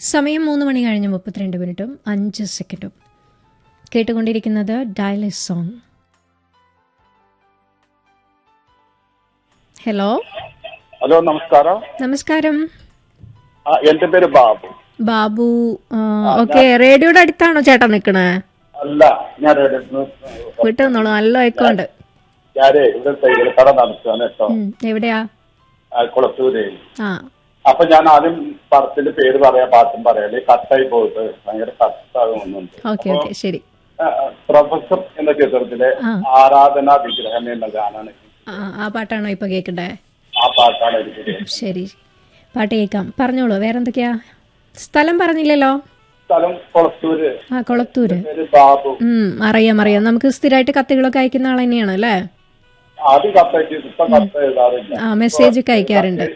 സമയം മൂന്ന് മണി കഴിഞ്ഞ് മുപ്പത്തിരണ്ട് മിനിറ്റും അഞ്ച് സെക്കൻഡും കേട്ടുകൊണ്ടിരിക്കുന്നത് ഡയലിസ് സോങ് ഹലോ ഹലോ നമസ്കാരം നമസ്കാരം ആ, എന്റെ പേര് ബാബു ബാബു ഓക്കെ റേഡിയോയുടെ അടുത്താണോ ചേട്ടാ നിൽക്കണേ അല്ല ഞാൻ ഇവിടെ വിട്ടു നിന്നോളൂ നല്ല എക്കോണ്ട് ഞാനേ ഇവിടെ തൈകൾ കട നടത്തുകയാണ് കേട്ടോ ഉം, എവിടെയാ ആ, കുളത്തൂര് ആ അപ്പൊ ഞാൻ ആദ്യം പടത്തിന്റെ പേര് പറയാ പാട്ടും പറയാല്ലേ കട്ടായി പോയിട്ട് ഭയങ്കര കട്ടാകുന്നുണ്ട് ഓക്കെ ഓക്കെ ശരി ആ, പ്രൊഫസർ എന്ന ചിത്രത്തിലെ ആ. ആരാധനാ വിഗ്രഹം എന്ന ഗാനാണ് ആ ആ പാട്ടാണോ ഇപ്പൊ കേൾക്കണ്ടേ ആ പാട്ടാണ് എനിക്ക് ശരി പാട്ട് കേൾക്കാം പറഞ്ഞോളൂ വേറെന്തൊക്കെയാ സ്ഥലം പറഞ്ഞില്ലല്ലോ സ്ഥലം കുളത്തൂര് ആ കൊളത്തൂര് പേര് ബാബു ഉം അറിയാം അറിയാം നമുക്ക് സ്ഥിരമായിട്ട് കത്തുകളൊക്കെ അയക്കുന്ന ആൾ തന്നെയാണ് അല്ലേ ആദ്യം കത്തയച്ചു ഇപ്പൊ കത്ത് എഴുതാറില്ല ആ മെസ്സേജ് ഒക്കെ അയക്കാറുണ്ട്